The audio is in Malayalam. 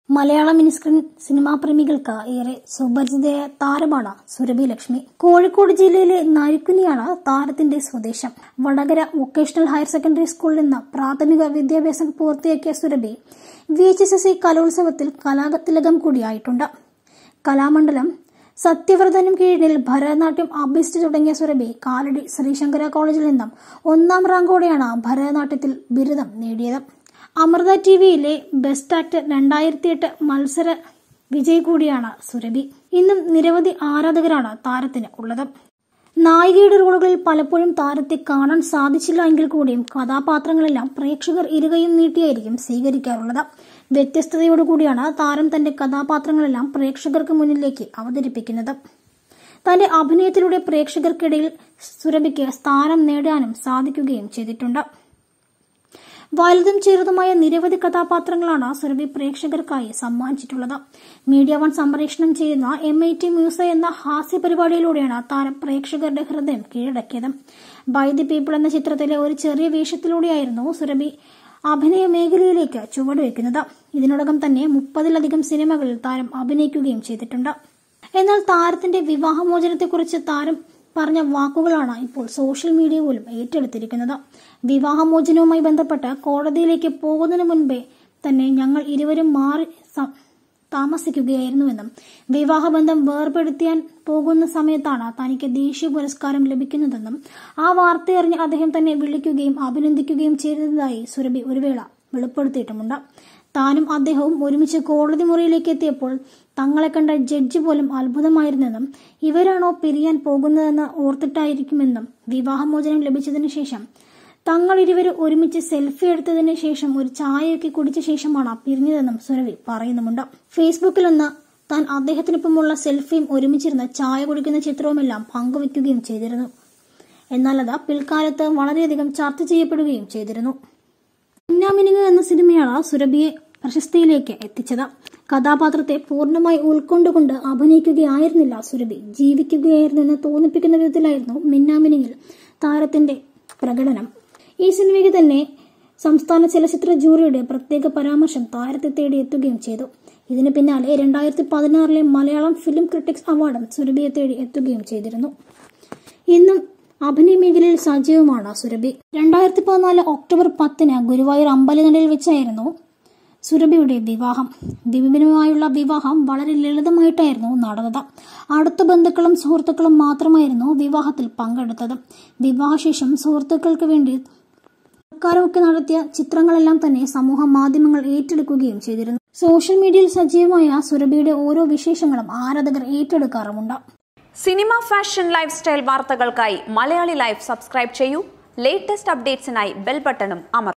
മലയാള മിനിസ്ക്രീൻ സിനിമാ പ്രേമികൾക്ക് ഏറെ സുപരിചിതയായ താരമാണ് സുരഭി ലക്ഷ്മി കോഴിക്കോട് ജില്ലയിലെ നരിക്കുനിയാണ് താരത്തിന്റെ സ്വദേശം വടകര വൊക്കേഷണൽ ഹയർ സെക്കൻഡറി സ്കൂളിൽ നിന്ന് പ്രാഥമിക വിദ്യാഭ്യാസം പൂർത്തിയാക്കിയ Surabhi V H S S C കലോത്സവത്തിൽ കലാതിലകം കൂടിയായിട്ടുണ്ട് കലാമണ്ഡലം സത്യവ്രതനും കീഴിൽ ഭരതനാട്യം അഭ്യസിച്ചു തുടങ്ങിയ സുരഭി കാലടി ശ്രീശങ്കര കോളേജിൽ നിന്നും ഒന്നാം റാങ്കോടെയാണ് ഭരതനാട്യത്തിൽ ബിരുദം നേടിയത് അമൃത ടി വിയിലെ ബെസ്റ്റ് ആക്ടർ രണ്ടായിരത്തി എട്ട് മത്സര വിജയി കൂടിയാണ് സുരഭി ഇന്നും നിരവധി ആരാധകരാണ് താരത്തിന് ഉള്ളത് നായികയുടെ റോളുകളിൽ പലപ്പോഴും താരത്തെ കാണാൻ സാധിച്ചില്ല എങ്കിൽ കൂടിയും കഥാപാത്രങ്ങളെല്ലാം പ്രേക്ഷകർ ഇരുകയും നീട്ടിയായിരിക്കും സ്വീകരിക്കാറുള്ളത് വ്യത്യസ്തതയോടുകൂടിയാണ് താരം തന്റെ കഥാപാത്രങ്ങളെല്ലാം പ്രേക്ഷകർക്ക് മുന്നിലേക്ക് അവതരിപ്പിക്കുന്നത് തന്റെ അഭിനയത്തിലൂടെ പ്രേക്ഷകർക്കിടയിൽ സുരഭിക്ക് സ്ഥാനം നേടാനും സാധിക്കുകയും ചെയ്തിട്ടുണ്ട് വലുതും ചെറുതുമായ നിരവധി കഥാപാത്രങ്ങളാണ് സുരഭി പ്രേക്ഷകർക്കായി സമ്മാനിച്ചിട്ടുള്ളത് മീഡിയ വൺ സംപ്രേഷണം ചെയ്യുന്ന എം ഐ ടി മ്യൂസ എന്ന ഹാസ്യ പരിപാടിയിലൂടെയാണ് താരം പ്രേക്ഷകരുടെ ഹൃദയം കീഴടക്കിയത് ബൈ ദി പീപ്പിൾ എന്ന ചിത്രത്തിലെ ഒരു ചെറിയ വേഷത്തിലൂടെയായിരുന്നു സുരഭി അഭിനയ മേഖലയിലേക്ക് ചുവടുവെക്കുന്നത് ഇതിനോടകം തന്നെ മുപ്പതിലധികം സിനിമകളിൽ താരം അഭിനയിക്കുകയും ചെയ്തിട്ടുണ്ട് എന്നാൽ താരത്തിന്റെ വിവാഹമോചനത്തെക്കുറിച്ച് താരം പറഞ്ഞ വാക്കുകളാണ് ഇപ്പോൾ സോഷ്യൽ മീഡിയ പോലും ഏറ്റെടുത്തിരിക്കുന്നത് വിവാഹമോചനവുമായി ബന്ധപ്പെട്ട് കോടതിയിലേക്ക് പോകുന്നതിന് മുൻപേ തന്നെ ഞങ്ങൾ ഇരുവരും മാറി താമസിക്കുകയായിരുന്നുവെന്നും വിവാഹബന്ധം വേർപെടുത്തിയാൻ പോകുന്ന സമയത്താണ് തനിക്ക് ദേശീയ പുരസ്കാരം ലഭിക്കുന്നതെന്നും ആ വാർത്തയറിഞ്ഞ് അദ്ദേഹം തന്നെ വിളിക്കുകയും അഭിനന്ദിക്കുകയും ചെയ്തതായി സുരഭി ഒരു വേള വെളിപ്പെടുത്തിയിട്ടുമുണ്ട് താനും അദ്ദേഹവും ഒരുമിച്ച് കോടതി മുറിയിലേക്ക് എത്തിയപ്പോൾ തങ്ങളെ കണ്ട ജഡ്ജി പോലും അത്ഭുതമായിരുന്നെന്നും ഇവരാണോ പിരിയാൻ പോകുന്നതെന്ന് ഓർത്തിട്ടായിരിക്കുമെന്നും വിവാഹമോചനം ലഭിച്ചതിനു ശേഷം തങ്ങൾ ഇരുവരും ഒരുമിച്ച് സെൽഫി എടുത്തതിന് ശേഷം ഒരു ചായയൊക്കെ കുടിച്ച ശേഷമാണ് പിരിഞ്ഞതെന്നും സുരഭി പറയുന്നുമുണ്ട് ഫേസ്ബുക്കിലൊന്ന് താൻ അദ്ദേഹത്തിനൊപ്പമുള്ള സെൽഫിയും ഒരുമിച്ചിരുന്ന് ചായ കുടിക്കുന്ന ചിത്രവുമെല്ലാം പങ്കുവയ്ക്കുകയും ചെയ്തിരുന്നു എന്നാൽ അത് പിൽക്കാലത്ത് വളരെയധികം ചർച്ച ചെയ്യപ്പെടുകയും ചെയ്തിരുന്നു മിന്നാമിനുങ്ങ് എന്ന സിനിമയാണ് സുരഭിയെ പ്രശസ്തിയിലേക്ക് എത്തിച്ചത് കഥാപാത്രത്തെ പൂർണ്ണമായി ഉൾക്കൊണ്ടുകൊണ്ട് അഭിനയിക്കുകയായിരുന്നില്ല സുരഭി ജീവിക്കുകയായിരുന്നു എന്ന് തോന്നിപ്പിക്കുന്ന വിധത്തിലായിരുന്നു മിന്നാമിനുങ്ങിൽ താരത്തിന്റെ പ്രകടനം ഈ സിനിമയ്ക്ക് തന്നെ സംസ്ഥാന ചലച്ചിത്ര ജൂറിയുടെ പ്രത്യേക പരാമർശം താരത്തെ തേടി എത്തുകയും ചെയ്തു ഇതിന് പിന്നാലെ രണ്ടായിരത്തി പതിനാറിലെ മലയാളം ഫിലിം ക്രിട്ടിക്സ് അവാർഡും സുരഭിയെ തേടി എത്തുകയും ചെയ്തിരുന്നു ഇന്നും അഭിനയ മേഖലയിൽ സജീവമാണ് സുരഭി രണ്ടായിരത്തി പതിനാല് ഒക്ടോബർ പത്തിന് ഗുരുവായൂർ അമ്പലനടയിൽ വെച്ചായിരുന്നു സുരഭിയുടെ വിവാഹം വിപിനുമായുള്ള വിവാഹം വളരെ ലളിതമായിട്ടായിരുന്നു നടന്നത് അടുത്ത ബന്ധുക്കളും സുഹൃത്തുക്കളും മാത്രമായിരുന്നു വിവാഹത്തിൽ പങ്കെടുത്തത് വിവാഹശേഷം സുഹൃത്തുക്കൾക്ക് വേണ്ടി സർക്കാരുമൊക്കെ നടത്തിയ ചിത്രങ്ങളെല്ലാം തന്നെ സമൂഹ മാധ്യമങ്ങൾ ഏറ്റെടുക്കുകയും ചെയ്തിരുന്നു സോഷ്യൽ മീഡിയയിൽ സജീവമായ സുരഭിയുടെ ഓരോ വിശേഷങ്ങളും ആരാധകർ ഏറ്റെടുക്കാറുമുണ്ട് സിനിമ ഫാഷൻ ലൈഫ് സ്റ്റൈൽ വാർത്തകൾക്കായി മലയാളി ലൈഫ് സബ്സ്ക്രൈബ് ചെയ്യൂ ലേറ്റസ്റ്റ് അപ്ഡേറ്റ്സിനായി ബെൽ ബട്ടണും അമർ